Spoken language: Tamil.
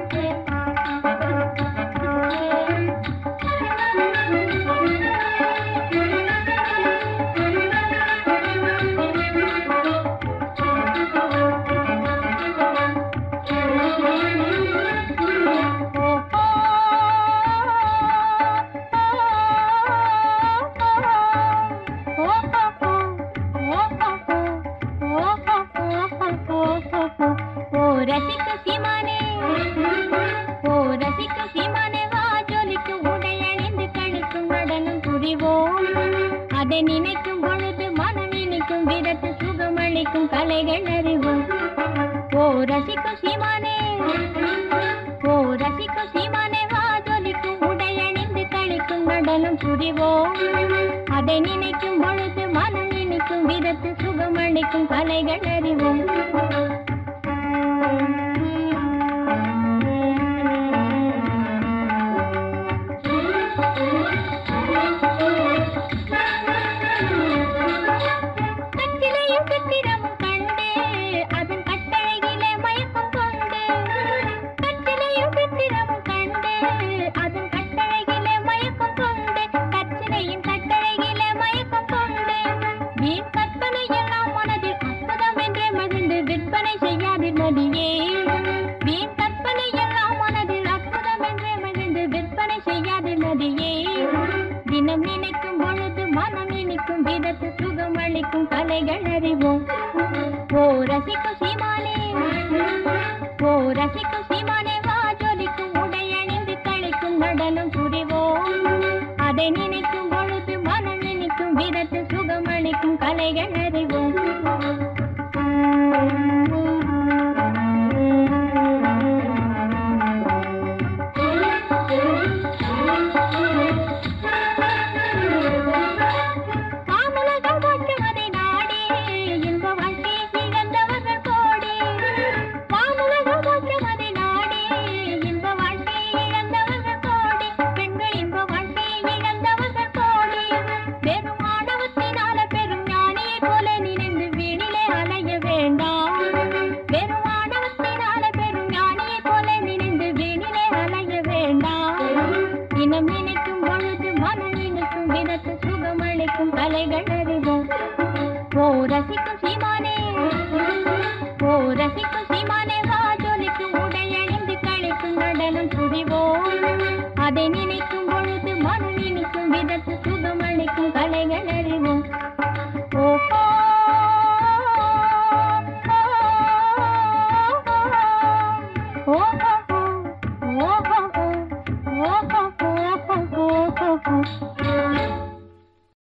ஓ ரசிக்க சீமானே ஓ ரசிக்க சீமானே வா ஜொலிக்கு உடை அணிந்து கழிக்கும் நடனம் புரிவோம் அதை நினைக்கும் பொழுது மனம் இனிக்கும் விதத்து சுகமளிக்கும் கலைகள் அறிவோம் ஓ ரசிக்க சீமானே ஓ ரசிக்க சீமானே வா ஜொலிக்கும் உடை அணிந்து கழிக்கும் நடனம் புரிவோம் அதை நினைக்கும் பொழுது மனம் இனிக்கும் விதத்து சுகமளிக்கும் கலைகள் அறிவோம் கட்டிலையும் சித்திரமும் கண்டு அதன் கட்டழகிலே மயக்கம் கொண்டு கட்டிலையும் சித்திரமும் கண்டு அதன் கட்டழகிலே மயக்கம் கொண்டு கச்சிலையும் கட்டழகிலே மயக்கம் கொண்டு வீண் கற்பனை எல்லாம் மனதில் அற்புதம் என்றே மகிழ்ந்து விற்பனை செய்யாதிர் மதியே வீண் கற்பனை எல்லாம் மனதில் அற்புதம் என்றே மகிழ்ந்து விற்பனை செய்யாதிர் மதியே தினம் நினைக்கும் பொழுது மனம் இனிக்கும் விதத்து சுகம் அளிக்கும் கலைகள் அறிவோம் ஓ ரசிக்கும் சீமானே ஓ ரசிக்கும் சீமானே வா ஜொலிக்கும் உடை அணிந்து கழிக்கும் நடனம் புரிவோம் அதை நினைக்கும் பொழுது மனம் இனிக்கும் விதத்து சுகம் அளிக்கும் கலைகள் அறிவோம்